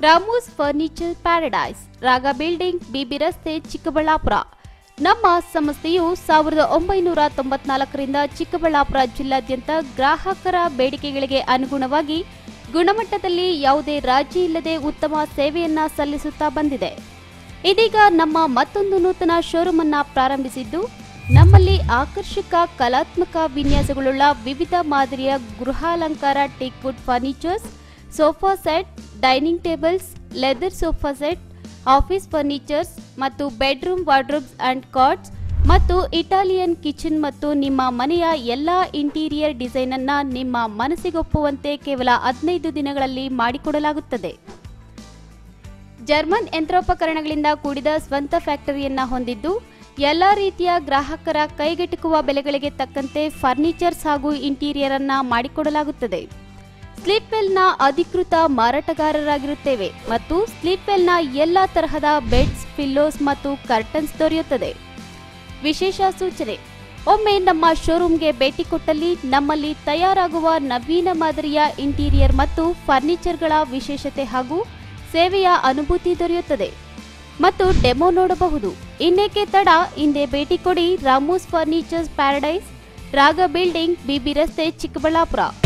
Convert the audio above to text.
ರಾಮೂಸ್ furniture paradise Raga building BB ರಸ್ತೆ ಚಿಕ್ಕಬಳ್ಳಾಪುರ ನಮ್ಮ ಸಂಸ್ಥೆಯು ಸಾವಿರದ ಒಂಬೈನೂರ ತೊಂಬತ್ನಾಲ್ಕರಿಂದ ಚಿಕ್ಕಬಳ್ಳಾಪುರ ಜಿಲ್ಲಾದ್ಯಂತ ಗ್ರಾಹಕರ ಬೇಡಿಕೆಗಳಿಗೆ ಅನುಗುಣವಾಗಿ ಗುಣಮಟ್ಟದಲ್ಲಿ ಯಾವುದೇ ರಾಜಿ ಇಲ್ಲದೆ ಉತ್ತಮ ಸೇವೆಯನ್ನ ಸಲ್ಲಿಸುತ್ತಾ ಬಂದಿದೆ ಇದೀಗ ನಮ್ಮ ಮತ್ತೊಂದು ನೂತನ ಶೋರೂಮ್ ಅನ್ನ ಪ್ರಾರಂಭಿಸಿದ್ದು ನಮ್ಮಲ್ಲಿ ಆಕರ್ಷಕ ಕಲಾತ್ಮಕ ವಿನ್ಯಾಸಗಳುಳ್ಳ ವಿವಿಧ ಮಾದರಿಯ ಗೃಹಾಲಂಕಾರ teakwood furnitures sofa set dining tables leather sofa set office furnitures ಮತ್ತು ಬೆಡ್ರೂಮ್ ವಾರ್ಡ್ರೋಬ್ಸ್ ಅಂಡ್ ಕಾಟ್ಸ್ ಮತ್ತು ಇಟಾಲಿಯನ್ ಕಿಚನ್ ಮತ್ತು ನಿಮ್ಮ ಮನೆಯ ಎಲ್ಲ ಇಂಟೀರಿಯರ್ ಡಿಸೈನ್ ಅನ್ನ ನಿಮ್ಮ ಮನಸ್ಸಿಗೊಪ್ಪುವಂತೆ ಕೇವಲ ಹದಿನೈದು ದಿನಗಳಲ್ಲಿ ಮಾಡಿಕೊಡಲಾಗುತ್ತದೆ ಜರ್ಮನ್ ಯಂತ್ರೋಪಕರಣಗಳಿಂದ ಕೂಡಿದ ಸ್ವಂತ ಫ್ಯಾಕ್ಟರಿಯನ್ನ ಹೊಂದಿದ್ದು ಎಲ್ಲ ರೀತಿಯ ಗ್ರಾಹಕರ ಕೈಗೆಟುಕುವ ಬೆಲೆಗಳಿಗೆ ತಕ್ಕಂತೆ ಫರ್ನಿಚರ್ಸ್ ಹಾಗೂ ಇಂಟೀರಿಯರ್ ಅನ್ನ ಮಾಡಿಕೊಡಲಾಗುತ್ತದೆ ಸ್ಲೀಪ್ವೆಲ್ನ ಅಧಿಕೃತ ಮಾರಾಟಗಾರರಾಗಿರುತ್ತೇವೆ ಮತ್ತು ಸ್ಲೀಪ್ವೆಲ್ನ ಎಲ್ಲ ತರಹದ ಬೆಡ್ಸ್ ಪಿಲ್ಲೋಸ್ ಮತ್ತು ಕರ್ಟನ್ಸ್ ದೊರೆಯುತ್ತದೆ ವಿಶೇಷ ಸೂಚನೆ ಒಮ್ಮೆ ನಮ್ಮ ಶೋರೂಮ್ಗೆ ಭೇಟಿ ಕೊಟ್ಟಲ್ಲಿ ನಮ್ಮಲ್ಲಿ ತಯಾರಾಗುವ ನವೀನ ಮಾದರಿಯ ಇಂಟೀರಿಯರ್ ಮತ್ತು ಫರ್ನಿಚರ್ಗಳ ವಿಶೇಷತೆ ಹಾಗೂ ಸೇವೆಯ ಅನುಭೂತಿ ದೊರೆಯುತ್ತದೆ ಮತ್ತು ಡೆಮೋ ನೋಡಬಹುದು ಇನ್ನೇಕೆ ತಡ ಹಿಂದೆ ಭೇಟಿ ಕೊಡಿ Ramu's furnitures paradise Raga building BB ರಸ್ತೆ ಚಿಕ್ಕಬಳ್ಳಾಪುರ